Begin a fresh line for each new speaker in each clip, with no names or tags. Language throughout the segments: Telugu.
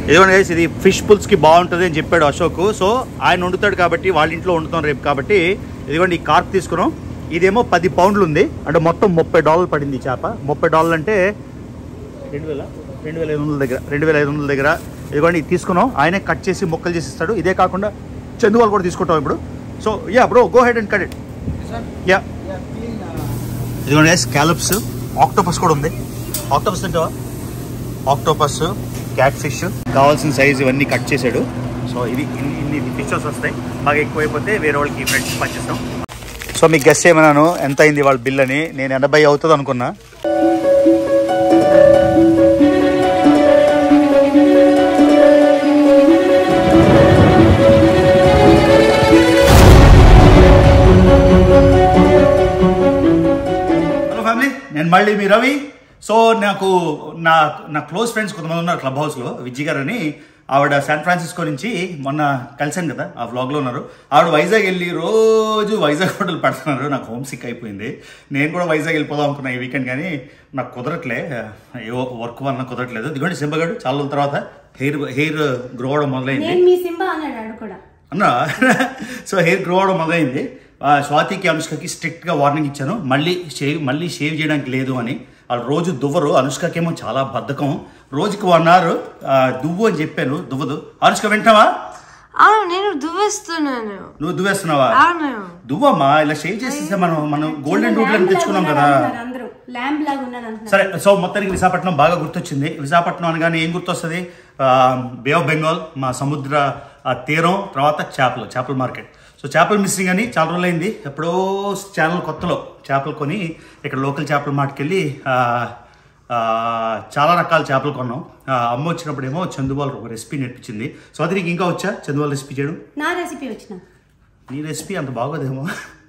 ఇదిగోండి గైస్ ఇది ఫిష్ పుల్స్కి బాగుంటుంది అని చెప్పాడు అశోక్ సో ఆయన వండుతాడు కాబట్టి వాళ్ళ ఇంట్లో వండుతాం రేపు కాబట్టి ఇదిగోండి ఈ కార్ప్ తీసుకున్నాం ఇదేమో పది పౌండ్లు ఉంది అంటే మొత్తం ముప్పై డాలర్లు పడింది ఈ చేప ముప్పై డాలర్లు అంటే రెండు వేల రెండు వేల ఐదు వందల దగ్గర రెండు వేల ఐదు వందల దగ్గర ఇదిగోండి ఇది తీసుకున్నాం ఆయనే కట్ చేసి ముక్కలు చేసి ఇస్తాడు ఇదే కాకుండా చందువాళ్ళు కూడా తీసుకుంటాం ఇప్పుడు so yeah bro go head and cut it ya ఇదిగోండి స్కాలప్స్ ఆక్టోపస్ కూడా ఉంది ఆక్టోపస్ తింటావా ఆక్టోపస్ క్యాట్ ఫిష్ కావాల్సిన సైజ్ ఇవన్నీ కట్ చేశాడు సో ఇది ఇన్ని ఇన్ని ఫిషెస్ వస్తాయి బాగా ఎక్కువైపోతే వేరే వాళ్ళకి ఫ్రెండ్స్ పంచిస్తాం సో మీకు గెస్ట్ చేయమన్నాను ఎంత అయింది వాళ్ళ బిల్ అని నేను ఎనభై అవుతుంది అనుకున్నా హలో ఫ్యామిలీ నేను మళ్ళీ మీ రవి సో నాకు నా నా క్లోజ్ ఫ్రెండ్స్ కొంతమంది ఉన్నారు క్లబ్ హౌస్లో విజ్జి గారు అని ఆవిడ శాన్ ఫ్రాన్సిస్కో నుంచి మొన్న కలిసాను కదా ఆ వ్లాగ్లో ఉన్నారు ఆవిడ వైజాగ్ వెళ్ళి రోజు వైజాగ్ హోటల్ పెడుతున్నారు నాకు హోమ్ సిక్ అయిపోయింది నేను కూడా వైజాగ్ వెళ్ళిపోదాం అనుకున్నా ఈ వీకెండ్ కానీ నాకు కుదరట్లే ఏవో వర్క్ వల్ల కుదరట్లేదు ఇదిగోండి సింబగాడు చాలా రోజుల తర్వాత హెయిర్ హెయిర్ గ్రో అవడం మొదలైంది
నేను మీ సింబా అన్నాడు ఆడు కూడా
అన్నా సో హెయిర్ గ్రో అవడం మొదలైంది ఆ, స్వాతికి అనుష్కకి స్ట్రిక్ట్గా వార్నింగ్ ఇచ్చాను మళ్ళీ షేవ్ మళ్ళీ షేవ్ చేయడానికి లేదు అని వాళ్ళు రోజు దువ్వరు అనుష్కకేమో చాలా బద్ధకం రోజుకి వన్ అవర్ దువ్వు అని చెప్పాను దువ్వదు అనుష్క వింటావా
అవును నేను దువ్వేస్తున్నాను
నువ్వు దువ్వేస్తున్నావా
అవును
దువ్వమ్మా ఇలా షేవ్ చేసేస్తే మనం మనం గోల్డెన్ రూట్ అని తెచ్చుకున్నాం కదా
అందరూ ల్యాంబ్ లాగా ఉన్నాను అంటున్నారు
సరే సో మొత్తానికి విశాఖపట్నం బాగా గుర్తొచ్చింది విశాఖపట్నం అనగానే ఏం గుర్తొస్తుంది బే ఆఫ్ బెంగాల్ మా సముద్ర ఆ, తీరం తర్వాత చేపలు చేపల మార్కెట్ సో చేపలు మిస్సింగ్ అని చాలా రోజులైంది ఎప్పుడో ఛానల్ కొత్తలో చేపలు కొని ఇక్కడ లోకల్ చేపల మార్కెట్కి వెళ్ళి ఆ, ఆ, చాలా రకాల చేపలు కొన్నాం ఆ, అమ్మ వచ్చినప్పుడేమో చందుబాల్ ఒక రెసిపీ నేర్పించింది సో అది నీకు ఇంకా వచ్చా చందుబాల్ రెసిపీ చేయడం
నా రెసిపీ వచ్చిన
నీ రెసిపీ అంత బాగోదేమో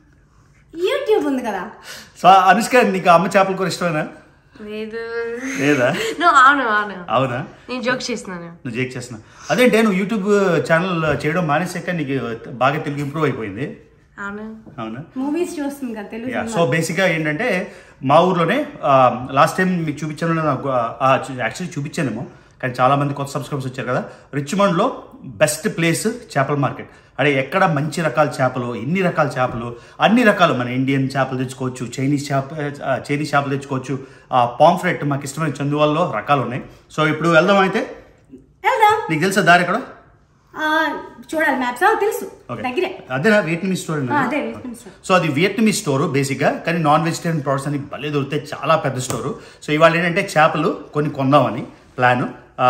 యూట్యూబ్ ఉంది కదా
సో అనుష్క నీకు అమ్మ చేపల కూర ఇష్టమేనా
లేదు
లేదా
నువ్వు అవును అవును
అవునా
నేను జోక్ చేస్తున్నాను
నువ్వు జేక్ చేస్తున్నా అదేంటే నువ్వు యూట్యూబ్ ఛానల్ చేయడం మానేసాక నీకు బాగా తెలుగు ఇంప్రూవ్ అయిపోయింది
అవును
అవునా
మూవీస్ చూస్తుంది కదా తెలుగు
యా సో బేసిక్గా ఏంటంటే మా ఊర్లోనే లాస్ట్ టైం మీకు చూపించాను నాకు యాక్చువల్లీ చూపించానేమో కానీ చాలా మంది కొత్త సబ్స్క్రైబర్స్ వచ్చారు కదా రిచ్మండ్లో బెస్ట్ ప్లేస్ చేపల మార్కెట్ అదే ఎక్కడ మంచి రకాల చేపలు ఎన్ని రకాల చేపలు అన్ని రకాలు మన ఇండియన్ చేపలు తెచ్చుకోవచ్చు చైనీస్ చేప ఆ, చైనీస్ చేపలు తెచ్చుకోవచ్చు పాంఫ్రెట్ మాకు ఇష్టమైన చందువాల్లో రకాలు ఉన్నాయి సో ఇప్పుడు వెళ్దాం అయితే
వెళ్దాం
నీకు తెలుసా దారి ఎక్కడ
ఆ, చూడాలి మ్యాప్స్ తెలుసు
ఓకే.
దగ్గరే
అదేనా వియట్నమీస్ స్టోర్
ఆ, అదే వియట్నాం స్టోర్.
సో అది వియట్నమీస్ స్టోర్ బేసిక్గా కానీ నాన్ వెజిటేరియన్ ప్రోడక్ట్స్ అని భలే దొరుకుతాయి చాలా పెద్ద స్టోరు సో ఇవాళ ఏంటంటే చేపలు కొన్ని కొందామని ప్లాను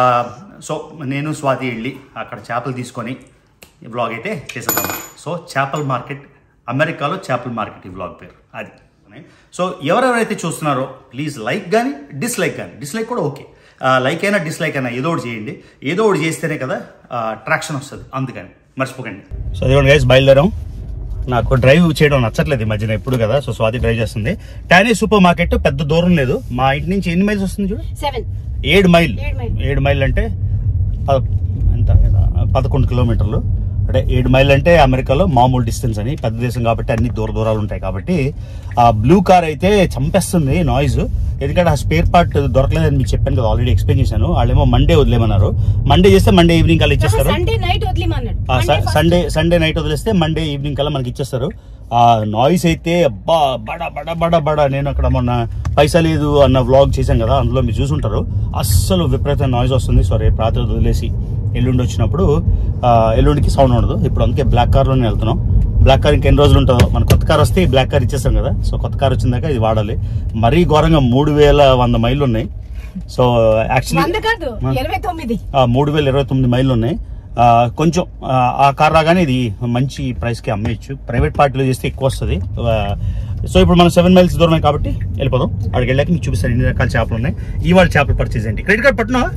సో నేను స్వాతి వెళ్ళి అక్కడ చేపలు తీసుకొని ఈ వ్లాగ్ అయితే చేసేద్దాం సో చేపల మార్కెట్ అమెరికాలో చేపల మార్కెట్ ఈ వ్లాగ్ పేరు అది సో ఎవరెవరైతే చూస్తున్నారో ప్లీజ్ లైక్ కానీ డిస్లైక్ కానీ డిస్లైక్ కూడా ఓకే లైక్ అయినా డిస్లైక్ అయినా ఏదో ఒకటి చేయండి ఏదో ఒకటి చేస్తేనే కదా ట్రాక్షన్ వస్తుంది అందుకని మర్చిపోకండి సో అదిగోండి గైస్ బయలుదేరాం నాకు డ్రైవ్ చేయడం నచ్చట్లేదు ఈ మధ్యన ఎప్పుడు కదా సో స్వాతి డ్రైవ్ చేస్తుంది టానీ సూపర్ మార్కెట్ పెద్ద దూరం లేదు మా ఇంటి నుంచి ఎన్ని మైల్స్ వస్తుంది చూడు
సెవెన్
ఏడు మైల్
ఏడు మైల్.
ఏడు మైల్ అంటే పద- ఎంత పదకొండు కిలోమీటర్లు అంటే ఏడు మైల్ అంటే అమెరికాలో మామూలు డిస్టెన్స్ అని పెద్ద దేశం కాబట్టి అన్ని దూర దూరాలు ఉంటాయి కాబట్టి ఆ బ్లూ కార్ అయితే చంపేస్తుంది నాయిస్ ఎందుకంటే ఆ స్పేర్ పార్ట్ దొరకలేదని మీకు చెప్పాను కదా ఆల్రెడీ ఎక్స్ప్లెయిన్ చేశాను వాళ్ళేమో మండే వదిలేమన్నారు మండే చేస్తే మండే ఈవినింగ్ కల్లా ఇచ్చేస్తారు
సండే నైట్ వదిలేమన్నాడు
ఆ, స- సండే సండే నైట్ వదిలేస్తే మండే ఈవినింగ్ కల్లా మనకి ఇచ్చేస్తారు ఆ నాయిస్ అయితే అబ్బా బడ బడ బడ బడ నేను అక్కడ మొన్న పైసా లేదు అన్న వ్లాగ్ చేశాను కదా అందులో మీరు చూసుంటారు అస్సలు విపరీతమైన నాయిస్ వస్తుంది సో రేపు రాత్రి వదిలేసి ఎల్లుండి వచ్చినప్పుడు ఆ, ఎల్లుండికి సౌండ్ ఉండదు ఇప్పుడు అందుకే బ్లాక్ కార్లోనే వెళ్తున్నాం బ్లాక్ కార్ ఇంకెన్ని రోజులు ఉంటుందో మన కొత్త కార్ వస్తే ఈ బ్లాక్ కార్ ఇచ్చేస్తాం కదా సో కొత్త కార్ వచ్చిందాక ఇది వాడాలి మరీ ఘోరంగా మూడు వేల వంద మైళ్ళు ఉన్నాయి సో యాక్చువల్లీ
వంద కాదు ఇరవై తొమ్మిది
ఆ, మూడు వేల ఇరవై తొమ్మిది మైళ్ళు ఉన్నాయి ఆ, కొంచెం ఆ, ఆ కార్ రాగానే ఇది మంచి ప్రైస్కి అమ్మేయచ్చు ప్రైవేట్ పార్టీలో చేస్తే ఎక్కువ వస్తుంది ఆ, సో ఇప్పుడు మనం సెవెన్ మైల్స్ దూరమే కాబట్టి వెళ్ళిపోదాం అక్కడికి వెళ్ళాక మీకు చూపిస్తాను ఎన్ని రకాల చేపలు ఉన్నాయి ఇవాళ చేపలు పర్చేజ్ ఏంటి క్రెడిట్ కార్డ్ పట్టునా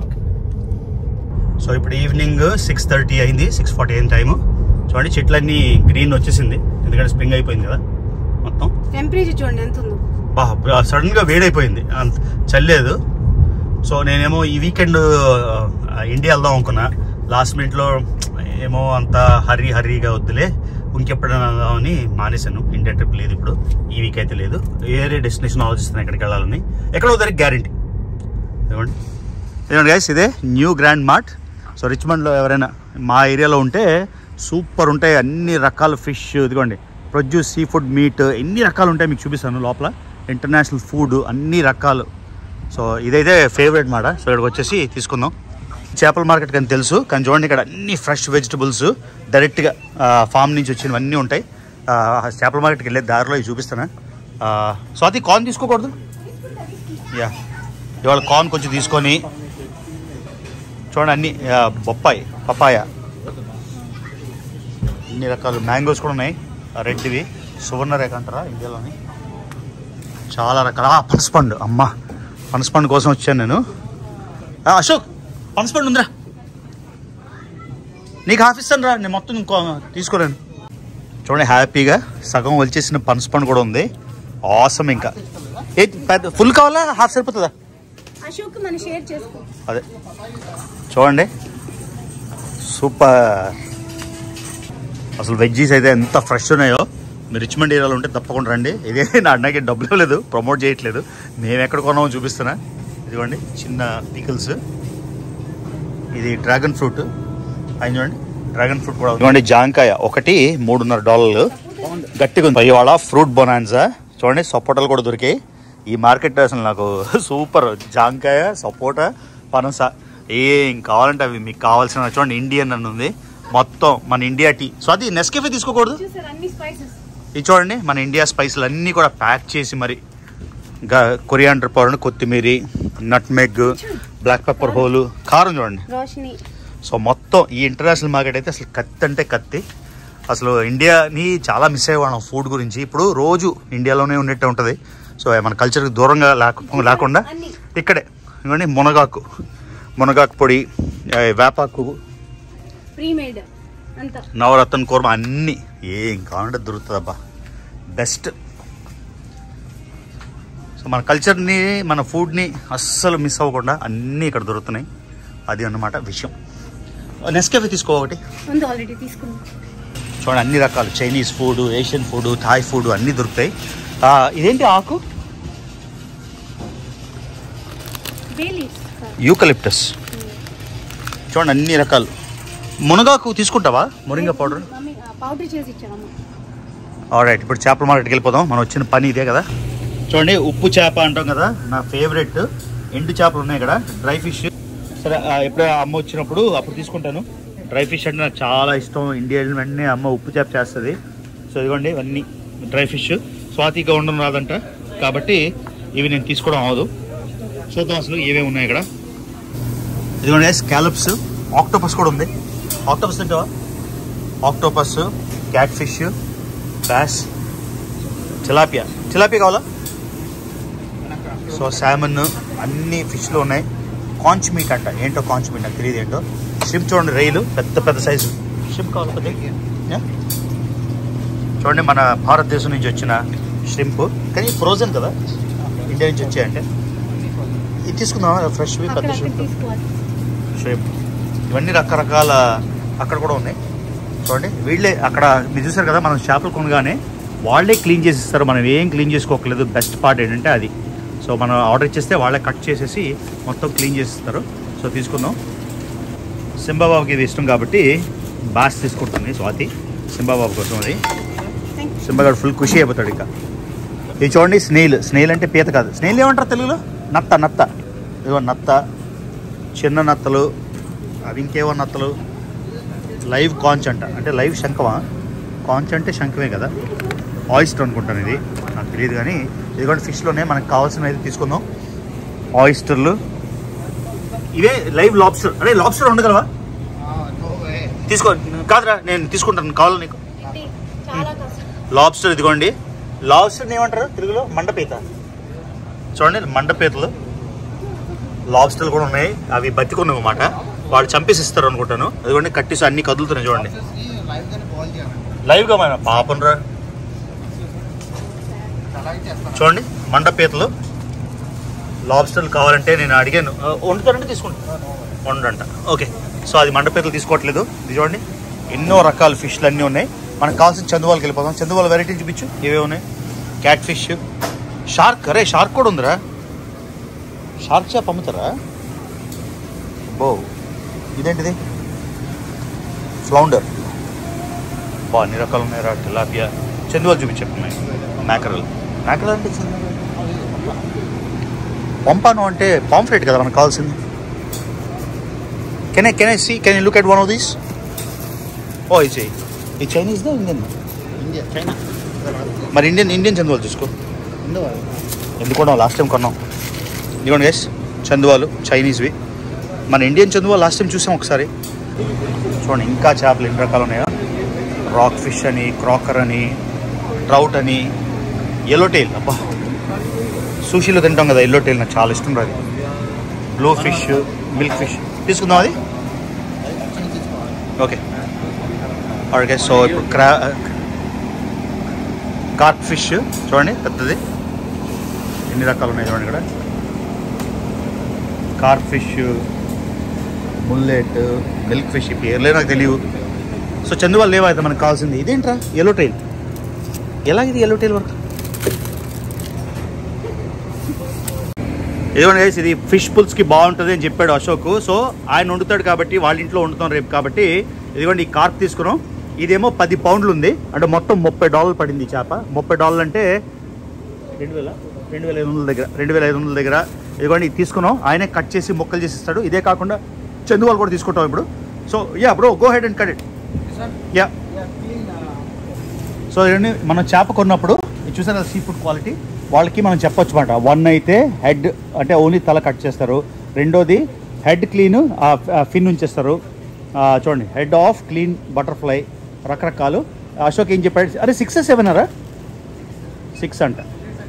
సో ఇప్పుడు ఈవినింగ్ సిక్స్ థర్టీ అయింది సిక్స్ ఫార్టీ అయిన టైము చూడండి చెట్లన్నీ గ్రీన్ వచ్చేసింది ఎందుకంటే స్ప్రింగ్ అయిపోయింది కదా మొత్తం
టెంపరేచర్ చూడండి ఎంత ఉందో
బా సడన్ గా వేడైపోయింది అంత చల్లేదు సో నేనేమో ఈ వీకెండ్ ఇండియా వెళ్దాం అనుకున్నా లాస్ట్ మినిట్ లో ఏమో అంత హర్రీ హర్రీగా వద్దులే ఇంకెప్పుడైనా వెళ్దామని మానేశాను ఇండియా ట్రిప్ లేదు ఇప్పుడు ఈ వీక్ అయితే లేదు వేరే డెస్టినేషన్ ఆలోచిస్తున్నాను ఎక్కడికి వెళ్ళాలని ఎక్కడో దానికి గ్యారంటీ ఏమండి ఏమండి గైస్ ఇదే న్యూ గ్రాండ్ మార్ట్ సో రిచ్మండ్లో ఎవరైనా మా ఏరియాలో ఉంటే సూపర్ ఉంటాయి అన్ని రకాల ఫిష్ ఇదిగోండి ప్రొడ్యూస్ సీ ఫుడ్ మీట్ ఎన్ని రకాలు ఉంటాయి మీకు చూపిస్తాను లోపల ఇంటర్నేషనల్ ఫుడ్ అన్ని రకాలు సో ఇదైతే ఫేవరెట్ మాట సో ఇక్కడికి వచ్చేసి తీసుకుందాం చేపల మార్కెట్ కానీ తెలుసు కానీ చూడండి ఇక్కడ అన్ని ఫ్రెష్ వెజిటబుల్స్ డైరెక్ట్గా ఫామ్ నుంచి వచ్చినవన్నీ ఉంటాయి ఆ, చేపల మార్కెట్కి వెళ్ళే దారిలో ఇవి చూపిస్తాను ఆ, స్వాతి కార్న్ తీసుకోకూడదు యా ఇవాళ కార్న్ కొంచెం తీసుకొని చూడండి అన్ని ఆ, బొప్పాయి పపాయ అన్ని రకాలు మ్యాంగోస్ కూడా ఉన్నాయి ఆ రెడ్వి సువర్ణ రేఖ అంటారా ఇండియాలోని చాలా రకాల ఆ, పనసపండు అమ్మ పనసపండు కోసం వచ్చాను నేను ఆ, అశోక్ పనసపండు ఉందిరా నీకు హాఫ్ ఇస్తాను రా నేను మొత్తం ఇంకో తీసుకోలేను చూడండి హ్యాపీగా సగం వచ్చేసిన పనసపండు కూడా ఉంది ఆసమ్ ఇంకా ఏ పెద్ద ఫుల్ కావాలా హాఫ్ సరిపోతుందా
అశోక్ మన షేర్ చేసుకో
అదే చూడండి సూపర్ అసలు వెజ్జీస్ అయితే ఎంత ఫ్రెష్ ఉన్నాయో మీరు రిచ్మండ్ ఏరియాలో ఉంటే తప్పకుండా రండి ఇదే నా అన్నకి డబ్బులు ఇవ్వలేదు ప్రమోట్ చేయట్లేదు మేము ఎక్కడ కొన్నామో చూపిస్తున్నా ఇదిగోండి చిన్న పీకిల్స్ ఇది డ్రాగన్ ఫ్రూట్ ఆయన చూడండి డ్రాగన్ ఫ్రూట్ కూడా ఉంది. ఇదిగోండి జాంకాయ ఒకటి మూడున్నర డాలర్లు గట్టిగా ఉంది ఇవాళ ఫ్రూట్ బొనాన్సా చూడండి సపోటాలు కూడా దొరికాయి ఈ మార్కెట్ అసలు నాకు సూపర్ జాంకాయ సపోటా పనస ఏం కావాలంటే అవి మీకు కావాల్సిన చూడండి ఇండియన్ అని ఉంది మొత్తం మన ఇండియా టీ సో అది నెస్కెఫే తీసుకోకూడదు
చూసారు అన్ని స్పైసెస్
ఇది చూడండి మన ఇండియా స్పైసీలు అన్నీ కూడా ప్యాక్ చేసి మరి ఇంకా కొరియాండర్ పౌడర్ కొత్తిమీర నట్మెగ్ బ్లాక్ పెప్పర్ హోలు కారం చూడండి
రోషిని
సో మొత్తం ఈ ఇంటర్నేషనల్ మార్కెట్ అయితే అసలు కత్తి అంటే కత్తి అసలు ఇండియాని చాలా మిస్ అయ్యేవాళ్ళం ఫుడ్ గురించి ఇప్పుడు రోజు ఇండియాలోనే ఉన్నట్టే ఉంటుంది సో మన కల్చర్కి దూరంగా లేక లేకుండా ఇక్కడే ఇవ్వండి మునగాకు మునగాకు పొడి ఆ, వేపాకు
ప్రీమేడ్ అంతా
నవరత్న కూర్మ అన్నీ ఏం కావాలంటే దొరుకుతుందబ్బా బెస్ట్ సో మన కల్చర్ని మన ఫుడ్ని అస్సలు మిస్ అవ్వకుండా అన్నీ ఇక్కడ దొరుకుతున్నాయి అది అన్నమాట విషయం నెస్కేఫే తీసుకో ఒకటి
ఉంది ఆల్రెడీ తీసుకున్నాం
చూడండి అన్ని రకాలు Chinese food Asian food Thai food అన్నీ దొరుకుతాయి ఆ, ఇదేంటి ఆకు
బేలీస్
యూకలిప్టస్ చూడండి అన్ని రకాలు మునగాకు తీసుకుంటావా మురింగ పౌడర్
మమ్మీ పౌడర్ చేసి ఇచ్చామమ్మ
ఆల్రైట్ ఇప్పుడు చేపల మార్కెట్కి వెళ్ళిపోదాం మనం వచ్చిన పని ఇదే కదా చూడండి ఉప్పు చేప అంటాం కదా నా ఫేవరెట్ ఎండు చేపలు ఉన్నాయి ఇక్కడ డ్రై ఫిష్ సరే ఆ, ఎప్పుడే అమ్మ వచ్చినప్పుడు అప్పుడు తీసుకుంటాను డ్రై ఫిష్ అంటే నాకు చాలా ఇష్టం ఇండియా వెళ్ళిన వెంటనే అమ్మ ఉప్పు చేప చేస్తుంది సో ఇదిగోండి ఇవన్నీ డ్రై ఫిష్ స్వాతిగా ఉండడం రాదంట కాబట్టి ఇవి నేను తీసుకోవడం అవ్వదు చూద్దాం అసలు ఏమేమి ఉన్నాయి ఇక్కడ ఇదిగోండి స్కాలప్స్ ఆక్టోపస్ కూడా ఉంది ఆక్టోపస్ తింటావా octopus catfish bass tilapia tilapia కావాలా సో శామన్ అన్ని ఫిష్లు ఉన్నాయి కాంచ్ మీట్ అంట ఏంటో కాంచ్ మీట్ నాకు తెలియదు ఏంటో షిప్ చూడండి రైలు పెద్ద పెద్ద సైజు షిప్ కావాలి పెద్ద యా? చూడండి మన భారతదేశం నుంచి వచ్చిన షింప్ కానీ ఫ్రోజన్ కదా ఇండియా నుంచి వచ్చాయంటే ఇది తీసుకుందాం ఫ్రెష్
అక్కడ
పెద్ద
అక్కడ
షింప్
తీసుకోవాలి
షేప్ ఇవన్నీ రకరకాల అక్కడ కూడా ఉన్నాయి చూడండి వీళ్ళే అక్కడ మీరు చూసారు కదా మనం చేపలు కొనగానే వాళ్ళే క్లీన్ చేసి ఇస్తారు మనం ఏం క్లీన్ చేసుకోకలేదు బెస్ట్ పార్ట్ ఏంటంటే అది సో మనం ఆర్డర్ ఇచ్చేస్తే వాళ్ళే కట్ చేసేసి మొత్తం క్లీన్ చేసి ఇస్తారు సో తీసుకుందాం సింబాబాబుకి ఇది ఇష్టం కాబట్టి బాస్ తీసుకుంటుంది స్వాతి సింబాబాబు కోసం అది
థ్యాంక్ యూ
సింబగాడు ఫుల్ ఖుషి అయిపోతాడు ఇక ఇది చూడండి స్నేల్ స్నేల్ అంటే పీత కాదు స్నేల్ ఏమంటారు తెలుగులో నత్త నత్త ఇదిగో నత్త చిన్న నత్తలు అవి ఇంకేవో నత్తలు లైవ్ కాంచ్ అంట అంటే లైవ్ శంఖమా కాంచ్ అంటే శంఖమే కదా ఆయిస్టర్ అనుకుంటాను ఇది నాకు తెలియదు కానీ ఇదిగోండి ఫిష్లోనే మనకు కావాల్సినవి అయితే తీసుకుందాం ఆయిస్టర్లు ఇవే లైవ్ లాబ్స్టర్ అరే లాబ్స్టర్ ఉండగలవా తీసుకో కాదురా నేను తీసుకుంటాను కావాలి నీకు
ఇది చాలా కష్టం
లాబ్స్టర్ ఇదిగోండి లాబ్స్టర్ ఏమంటారు తెలుగులో మండపీత చూడండి మండపీతలు లాబ్స్టర్లు కూడా ఉన్నాయి అవి బతికున్నాయి అన్నమాట వాళ్ళు చంపేసి ఇస్తారు అనుకుంటాను అదిగోండి కట్టేసి అన్ని కదులుతున్నాయి చూడండి లైవ్గా మన పాపం రా చూడండి మండపీతలు లాబ్స్టర్లు కావాలంటే నేను అడిగాను ఆ, వండుతారంటే తీసుకుంటాను వండంట ఓకే సో అది మండపీతలు తీసుకోవట్లేదు ఇది చూడండి ఎన్నో రకాల ఫిష్లు అన్నీ ఉన్నాయి మనకు కావాల్సిన చందువాళ్ళకి వెళ్ళిపోదాం చందువాళ్ళ వెరైటీ చూపించు ఏవే ఉన్నాయి క్యాట్ ఫిష్ షార్క్ అరే షార్క్ కూడా ఉందిరా షార్క్ చేప అమ్ముతారా బో ఇదేంటిది ఫ్లౌండర్ బా అన్ని రకాలు ఉన్నాయి రా టిలాపియా చందువాలు చూపించాయి మ్యాకరల్ మ్యాకరల్ అంటే పంపాను అంటే పాంఫ్లెట్ కదా మనకు కావాల్సింది can I can I see can I look at one of these oh ఇది ఈ చైనీస్ దా ఇండియన్
ఇండియా చైనా
మరి ఇండియన్ ఇండియన్ చందువాలు చూసుకో ఎందుకు లాస్ట్ టైం కొన్నాం ఇదిగోండి గైస్ చందువాలు చైనీస్వి మన ఇండియన్ చందువాలు లాస్ట్ టైం చూసాం ఒకసారి చూడండి ఇంకా చేపలు ఎన్ని రకాలు ఉన్నాయో రాక్ ఫిష్ అని క్రాకర్ అని ట్రౌట్ అని ఎల్లో టైల్ అబ్బా సూషీలో తింటాం కదా ఎల్లో టైల్ నాకు చాలా ఇష్టం రాదు బ్లూ ఫిష్ మిల్క్ ఫిష్ తీసుకుందాం అది ఓకే ఓకే సో ఇప్పుడు క్రా కార్ప్ ఫిష్ చూడండి పెద్దది ఎన్ని రకాలు ఉన్నాయి చూడండి ఇక్కడ carp fish mullet milkfish ఈ పేర్లే నాకు తెలియదు సో చందువాళ్ళు లేవా అయితే మనకు కావాల్సింది ఇదేంట్రా ఎల్లో టైల్ ఎలా ఇది ఎల్లో టైల్ వర్క్ ఇదిగోండి guys, ఇది ఫిష్ పుల్స్కి బాగుంటుంది అని చెప్పాడు అశోక్ సో ఆయన వండుతాడు కాబట్టి వాళ్ళ ఇంట్లో వండుతాం రేపు కాబట్టి ఇదిగోండి ఈ కార్ప్ తీసుకున్నాం ఇదేమో పది పౌండ్లు ఉంది అంటే మొత్తం ముప్పై డాలర్లు పడింది ఈ చేప ముప్పై డాలర్లు అంటే రెండు వేల రెండు వేల ఐదు వందల దగ్గర రెండు వేల ఐదు వందల దగ్గర ఇదిగోండి ఇది తీసుకున్నాం ఆయనే కట్ చేసి ముక్కలు చేసి ఇస్తాడు ఇదే కాకుండా చందువాలు కూడా తీసుకుంటాం ఇప్పుడు so yeah bro go head and cut it yeah so ఇవన్నీ మనం చేప కొన్నప్పుడు ఇది చూసారా సీ ఫుడ్ క్వాలిటీ వాళ్ళకి మనం చెప్పొచ్చు అనమాట వన్ అయితే హెడ్ అంటే ఓన్లీ తల కట్ చేస్తారు రెండోది హెడ్ క్లీన్ ఫిన్ ఉంచేస్తారు ఆ, చూడండి హెడ్ ఆఫ్ క్లీన్ బటర్ఫ్లై రకరకాలు అశోక్ ఏం చెప్పాడు అరే సిక్స్ సెవెన్ అరా సిక్స్ అంట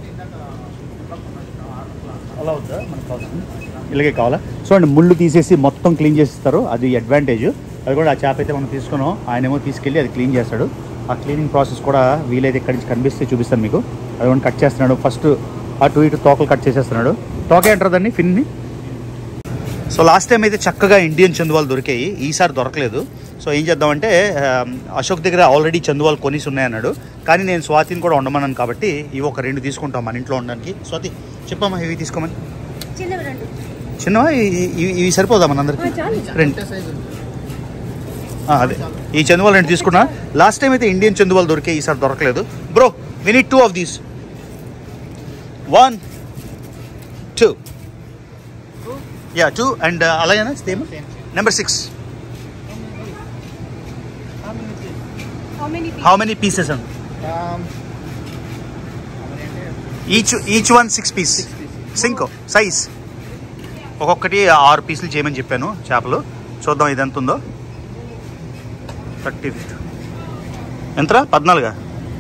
అలా వద్దా మనకు కావాల్సింది ఇలాగే కావాలా చూడండి ముళ్ళు తీసేసి మొత్తం క్లీన్ చేసిస్తారు అది అడ్వాంటేజ్ అది కూడా ఆ చేప అయితే మనం తీసుకున్నాం ఆయన ఏమో తీసుకెళ్ళి అది క్లీన్ చేస్తాడు ఆ క్లీనింగ్ ప్రాసెస్ కూడా వీలైతే ఇక్కడి నుంచి కనిపిస్తే చూపిస్తాను మీకు అది కూడా కట్ చేస్తున్నాడు ఫస్ట్ అటు ఇటు తోకలు కట్ చేసేస్తున్నాడు తోకే అంటారు దాన్ని ఫిన్ని సో లాస్ట్ టైం అయితే చక్కగా ఇండియన్ చందువాలు దొరికాయి ఈసారి దొరకలేదు సో ఏం చేద్దామంటే ఆ, అశోక్ దగ్గర ఆల్రెడీ చందువాలు కొనిసి ఉన్నాయన్నాడు కానీ నేను స్వాతిని కూడా ఉండమన్నాను కాబట్టి ఇవి ఒక రెండు తీసుకుంటాం మన ఇంట్లో ఉండడానికి స్వాతి చెప్పమ్మా ఇవి తీసుకోమని
చిన్నవి రెండు
చిన్నవా ఇ- ఇవి ఇవి సరిపోదా మనందరికి
ఆ, చాలు.
రెండు ఆ, అదే ఈ చందువాలు రెండు తీసుకున్నా లాస్ట్ టైం అయితే ఇండియన్ చందువాలు దొరికాయి ఈసారి దొరకలేదు bro we need two of these one two yeah two and అలాగేనా same number six
How many pieces?
How many pieces and each each one six piece sink size ఒక్కొక్కటి ఆరు పీసులు చేయమని చెప్పాను చేపలు చూద్దాం ఇది ఎంత ఉందో థర్టీ ఫిఫ్టీ ఎంతరా పద్నాలుగా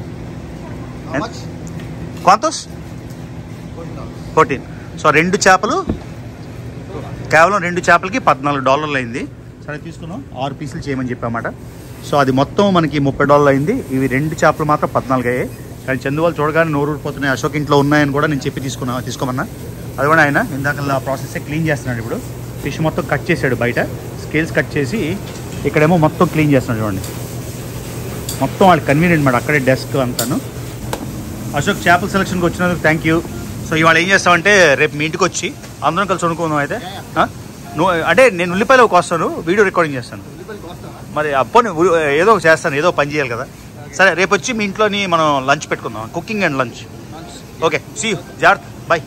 క్వాంతోస్ ఫోర్టీన్ సో రెండు చేపలు కేవలం రెండు చేపలకి పద్నాలుగు డాలర్లు అయింది సరే తీసుకున్నాం ఆరు పీసులు చేయమని చెప్పామాట సో అది మొత్తం మనకి ముప్పై డాలర్లు అయింది ఇవి రెండు చేపలు మాత్రం పద్నాలుగు అయ్యాయి కానీ చందువాళ్ళు చూడగానే నోరు ఊడిపోతున్నాయి అశోక్ ఇంట్లో ఉన్నాయని కూడా నేను చెప్పి తీసుకున్నా తీసుకోమన్నా అది కూడా ఆయన ఇందాక ఆ ప్రాసెస్ క్లీన్ చేస్తున్నాడు ఇప్పుడు ఫిష్ మొత్తం కట్ చేశాడు బయట స్కేల్స్ కట్ చేసి ఇక్కడేమో మొత్తం క్లీన్ చేస్తున్నాడు చూడండి మొత్తం వాళ్ళకి కన్వీనియంట్ మాట అక్కడే డెస్క్ అంతాను అశోక్ చేపల సెలక్షన్కి వచ్చినందుకు థ్యాంక్ యూ సో ఇవాళ ఏం చేస్తామంటే రేపు మీ ఇంటికి వచ్చి అందరం కలిసి వండుకుందాం అయితే ఆ? నువ్వు అంటే నేను ఉల్లిపాయలోకి వస్తాను వీడియో రికార్డింగ్ చేస్తాను మరి అప్పో ఏదో ఒకటి చేస్తాను ఏదో పని చేయాలి కదా సరే రేపు వచ్చి మీ ఇంట్లోని మనం లంచ్ పెట్టుకుందాం cooking and lunch okay see జాగ్రత్త bye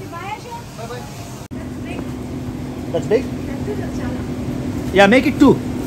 yeah make it two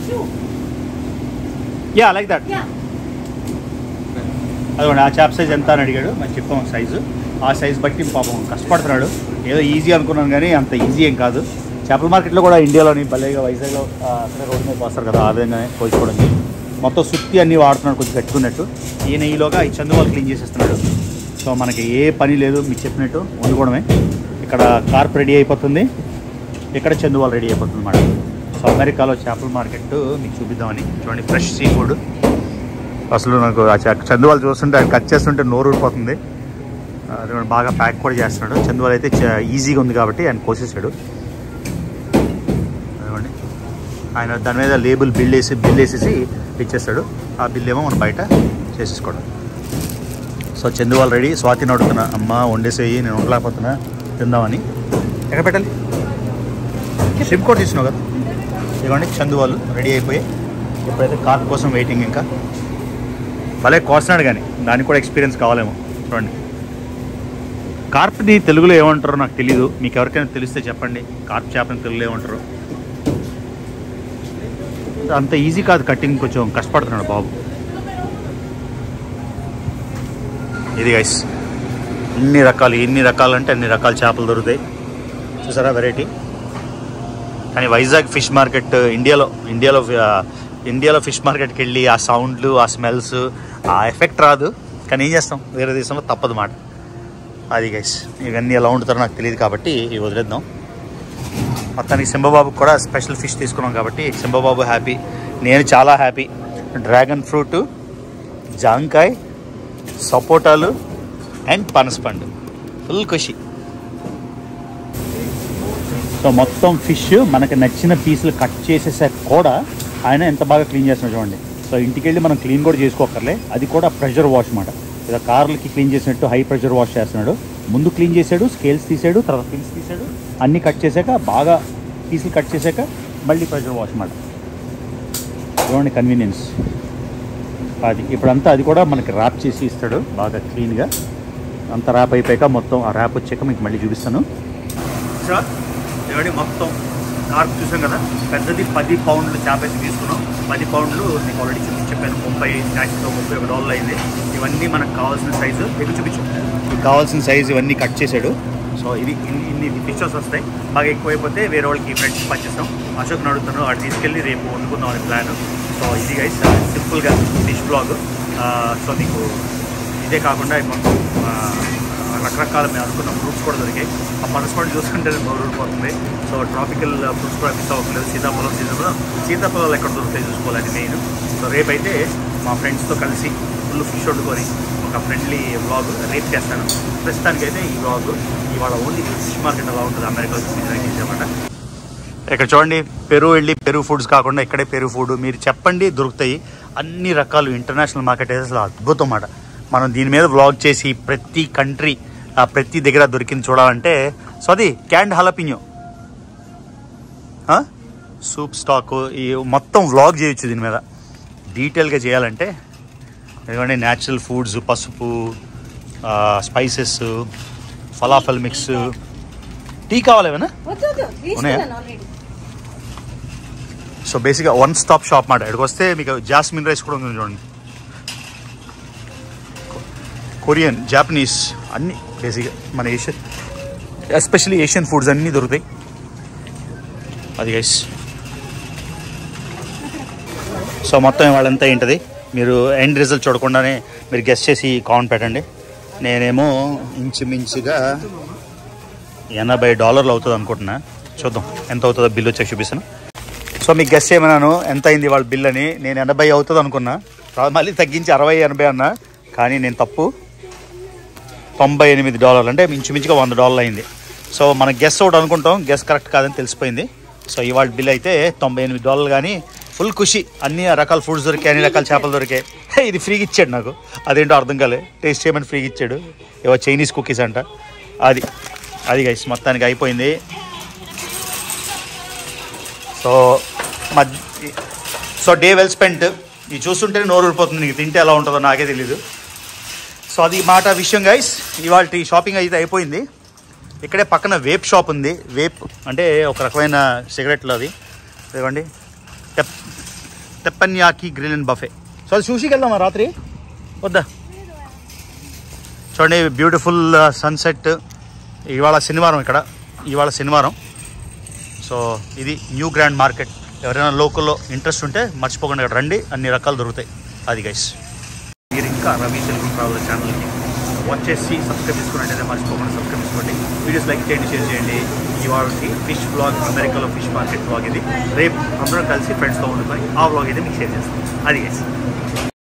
yeah like that
Yeah.
అదిగోండి ఆ చేప సైజ్ ఎంత అని అడిగాడు మనం చెప్పాం సైజు ఆ సైజ్ బట్టి పాపం కష్టపడుతున్నాడు ఏదో ఈజీ అనుకున్నాను కానీ అంత ఈజీ ఏం కాదు చేపల మార్కెట్లో కూడా ఇండియాలోని భలేగా వైజాగ్లో ఆ, అక్కడ రోడ్డు మీద పోస్తారు కదా ఆ విధంగానే కోసుకోవడానికి మొత్తం సుత్తి అన్నీ వాడుతున్నాడు కొంచెం గట్టుకున్నట్టు ఈయన ఈలోగా ఈ చందువాలు క్లీన్ చేసేస్తున్నాడు సో మనకి ఏ పని లేదు మీకు చెప్పినట్టు వండుకోవడమే ఇక్కడ కార్ప్ రెడీ అయిపోతుంది ఇక్కడ చందువాలు రెడీ అయిపోతుంది అన్నమాట సో అమెరికాలో చేపల మార్కెట్ మీకు చూపిద్దామని చూడండి ఫ్రెష్ సీ ఫుడ్ అసలు నాకు ఆ చ- చందువాలు చూస్తుంటే ఆయన కట్ చేస్తుంటే నోరు ఊడిపోతుంది అది కూడా బాగా ప్యాక్ కూడా చేస్తున్నాడు చందువాలు అయితే చ- ఈజీగా ఉంది కాబట్టి ఆయన కోసేసాడు అదిగోండి ఆయన దాని మీద లేబుల్ బిల్ వేసి బిల్ వేసేసి ఇచ్చేస్తాడు ఆ బిల్ ఏమో మనం బయట చేసేసుకోవడం సో చందువాలు రెడీ స్వాతిని అడుగుతున్నా అమ్మ వండేసేయి నేను ఉండలేకపోతున్నా తిందామని ఎక్కడ పెట్టాలి షిప్ కూడా తీసుకున్నావు కదా ఇదిగోండి చందు వాళ్ళు రెడీ అయిపోయి ఇప్పుడైతే కార్ కోసం వెయిటింగ్ ఇంకా భలే కోస్తున్నాడు కానీ దానికి కూడా ఎక్స్పీరియన్స్ కావాలేమో చూడండి కార్ప్ని తెలుగులో ఏమంటారో నాకు తెలియదు మీకు ఎవరికైనా తెలిస్తే చెప్పండి కార్ప్ చేపని తెలుగులో ఏమంటారు అంత ఈజీ కాదు కటింగ్ కొంచెం కష్టపడుతున్నాడు బాబు ఇది గైస్ ఇన్ని రకాలు ఎన్ని రకాలు అంటే అన్ని రకాల చేపలు దొరుకుతాయి చూసారా వెరైటీ కానీ వైజాగ్ ఫిష్ మార్కెట్ ఇండియాలో ఇండియాలో ఆ, ఇండియాలో ఫిష్ మార్కెట్కి వెళ్ళి ఆ సౌండ్లు ఆ స్మెల్స్ ఆ ఎఫెక్ట్ రాదు కానీ ఏం చేస్తాం వేరే దేశంలో తప్పదు మాట అది గైస్ ఇవన్నీ ఎలా వండుతారో నాకు తెలియదు కాబట్టి ఇవి వదిలేద్దాం మొత్తానికి సింబబాబుకి కూడా స్పెషల్ ఫిష్ తీసుకున్నాం కాబట్టి సింబబాబు హ్యాపీ నేను చాలా హ్యాపీ డ్రాగన్ ఫ్రూట్ జాంకాయ్ సపోటాలు అండ్ పనసపండు ఫుల్ ఖుషి సో మొత్తం ఫిష్ మనకు నచ్చిన పీసులు కట్ చేసేసాక కూడా ఆయన ఎంత బాగా క్లీన్ చేస్తున్నాడు చూడండి సో ఇంటికి వెళ్ళి మనం క్లీన్ కూడా చేసుకోకర్లే అది కూడా ప్రెషర్ వాష్ మాట ఇలా కార్లకి క్లీన్ చేసినట్టు హై ప్రెషర్ వాష్ చేస్తున్నాడు ముందు క్లీన్ చేశాడు స్కేల్స్ తీసాడు తర్వాత పిన్స్ తీసాడు అన్నీ కట్ చేశాక బాగా పీసులు కట్ చేశాక మళ్ళీ ప్రెషర్ వాష్ మాట చూడండి కన్వీనియన్స్ అది ఇప్పుడంతా అది కూడా మనకి ర్యాప్ చేసి ఇస్తాడు బాగా క్లీన్గా అంత ర్యాప్ అయిపోయాక మొత్తం ఆ ర్యాప్ వచ్చాక మీకు మళ్ళీ చూపిస్తాను సార్ ఏమండి మొత్తం కార్ప్ చూసాం కదా పెద్దది పది పౌండ్లు చేప అయితే తీసుకున్నాం పది పౌండ్లు మీకు ఆల్రెడీ చూసి చెప్పాను ముప్పై ట్యాక్స్తో ముప్పై ఒక డాలర్ అయింది ఇవన్నీ మనకు కావాల్సిన సైజు మీకు చూపించు మీకు కావాల్సిన సైజు ఇవన్నీ కట్ చేశాడు సో ఇది ఇన్ని ఇన్ని ఫిషెస్ వస్తాయి బాగా ఎక్కువైపోతే వేరే వాళ్ళకి ఫ్రెండ్స్ పనిచేస్తాం అశోక్ అడుగుతాను వాడు తీసుకెళ్ళి రేపు వండుకుందాం అని ప్లాన్ సో ఇది గైస్ సింపుల్గా ఫిష్ బ్లాగ్ సో మీకు ఇదే కాకుండా మొత్తం ఆ, రకరకాల మేము అనుకున్న ఫ్రూట్స్ కూడా దొరికాయి ఆ పనసపండు చూసుకుంటే నోరు ఊరిపోతుంది సో ట్రాపికల్ ఫ్రూట్స్ కూడా మిస్ అవ్వట్లేదు సీతాఫలం సీజన్లో సీతాఫలాలు ఎక్కడ దొరుకుతాయి చూసుకోవాలని మెయిన్ సో రేపైతే మా ఫ్రెండ్స్తో కలిసి ఫుల్ ఫిష్ వండుకొని ఒక ఫ్రెండ్లీ వ్లాగ్ రేపు చేస్తాను ప్రస్తుతానికైతే ఈ వ్లాగ్ ఇవాళ ఓన్లీ ఫిష్ మార్కెట్ అలా ఉంటుంది అమెరికా చేసామన్నమాట ఇక్కడ చూడండి పెరు వెళ్ళి పెరు ఫుడ్స్ కాకుండా ఇక్కడే పెరు ఫుడ్ మీరు చెప్పండి దొరుకుతాయి అన్ని రకాలు ఇంటర్నేషనల్ మార్కెట్ అయితే అసలు అద్భుతం మాట మనం దీని మీద వ్లాగ్ చేసి ప్రతి కంట్రీ ఆ ప్రతి దగ్గర దొరికింది చూడాలంటే సో అది క్యాండ్ హలపిన్యో సూప్ స్టాక్ ఈ మొత్తం వ్లాగ్ చేయొచ్చు దీని మీద డీటెయిల్గా చేయాలంటే ఎందుకంటే న్యాచురల్ ఫుడ్స్ పసుపు స్పైసెస్ ఫలాఫల్ మిక్స్ టీ కావాలేమన్నా
వద్దు వద్దు
ఉన్నాయా?
తీసుకున్నాను ఆల్రెడీ
సో బేసిక్గా వన్ స్టాప్ షాప్ మాట ఇక్కడికి వస్తే మీకు జాస్మిన్ రైస్ కూడా ఉంది చూడండి కొరియన్ జాపనీస్ అన్ని బేసిక్గా మన ఏషియన్ ఎస్పెషల్లీ ఏషియన్ ఫుడ్స్ అన్నీ దొరుకుతాయి అది గైస్ సో మొత్తం వాళ్ళంతా ఏంటది మీరు ఎండ్ రిజల్ట్ చూడకుండానే మీరు గెస్ట్ చేసి కామెంట్ పెట్టండి నేనేమో ఇంచుమించుగా ఎనభై డాలర్లు అవుతుంది అనుకుంటున్నా చూద్దాం ఎంత అవుతుందో బిల్ వచ్చాక చూపిస్తాను సో మీకు గెస్ట్ చేయమన్నాను ఎంత అయింది వాళ్ళ బిల్ అని నేను ఎనభై అవుతుంది అనుకున్నా తర్వాత మళ్ళీ తగ్గించి అరవై ఎనభై అన్నా కానీ నేను తప్పు తొంభై ఎనిమిది డాలర్లు అంటే ఇంచుమించుగా వంద డాలర్లు అయింది సో మన గెస్ట్ ఒకటి అనుకుంటాం గెస్ట్ కరెక్ట్ కాదని తెలిసిపోయింది సో ఇవాళ బిల్ అయితే తొంభై ఎనిమిది డాలర్లు కానీ ఫుల్ ఖుషి అన్ని రకాల ఫుడ్స్ దొరికాయి అన్ని రకాల చేపలు దొరికాయి హే, ఇది ఫ్రీగా ఇచ్చాడు నాకు అదేంటో అర్థం కాలే టేస్ట్ చేయమని ఫ్రీగా ఇచ్చాడు ఏవో చైనీస్ కుకీస్ అంట అది అది గైస్ మొత్తానికి అయిపోయింది సో మధ్య సో డే వెల్ స్పెంట్ ఇది చూస్తుంటేనే నోరు ఊరిపోతుంది నీకు తింటే ఎలా ఉంటుందో నాకే తెలీదు సో అది మాట విషయం గైస్ ఇవాళ షాపింగ్ అయితే అయిపోయింది ఇక్కడే పక్కన వేప్ షాప్ ఉంది వేప్ అంటే ఒక రకమైన సిగరెట్లు అది ఇదిగోండి టెప్ teppanyaki grill and buffet so అది చూసికి వెళ్దామా రాత్రి వద్దా చూడండి బ్యూటిఫుల్ సన్సెట్ ఇవాళ శనివారం ఇక్కడ ఇవాళ శనివారం సో ఇది న్యూ గ్రాండ్ మార్కెట్ ఎవరైనా లోకల్లో ఇంట్రెస్ట్ ఉంటే మర్చిపోకుండా ఇక్కడ రండి అన్ని రకాలు దొరుకుతాయి అది గైస్ మీరు ఇంకా రవి తెలుగు ట్రావెల్ ఛానల్ని వాచ్ చేసి సబ్స్క్రైబ్ చేసుకోండి అనేది మర్చిపోకుండా సబ్స్క్రైబ్ చేసుకోండి వీడియోస్ లైక్ చేయండి షేర్ చేయండి ఇవాళ ఫిష్ బ్లాగ్ అమెరికాలో ఫిష్ మార్కెట్ బ్లాగ్ ఇది రేపు అందరం కలిసి ఫ్రెండ్స్తో ఉండుకొని ఆ బ్లాగ్ అయితే మీకు షేర్ చేస్తాం అది గైస్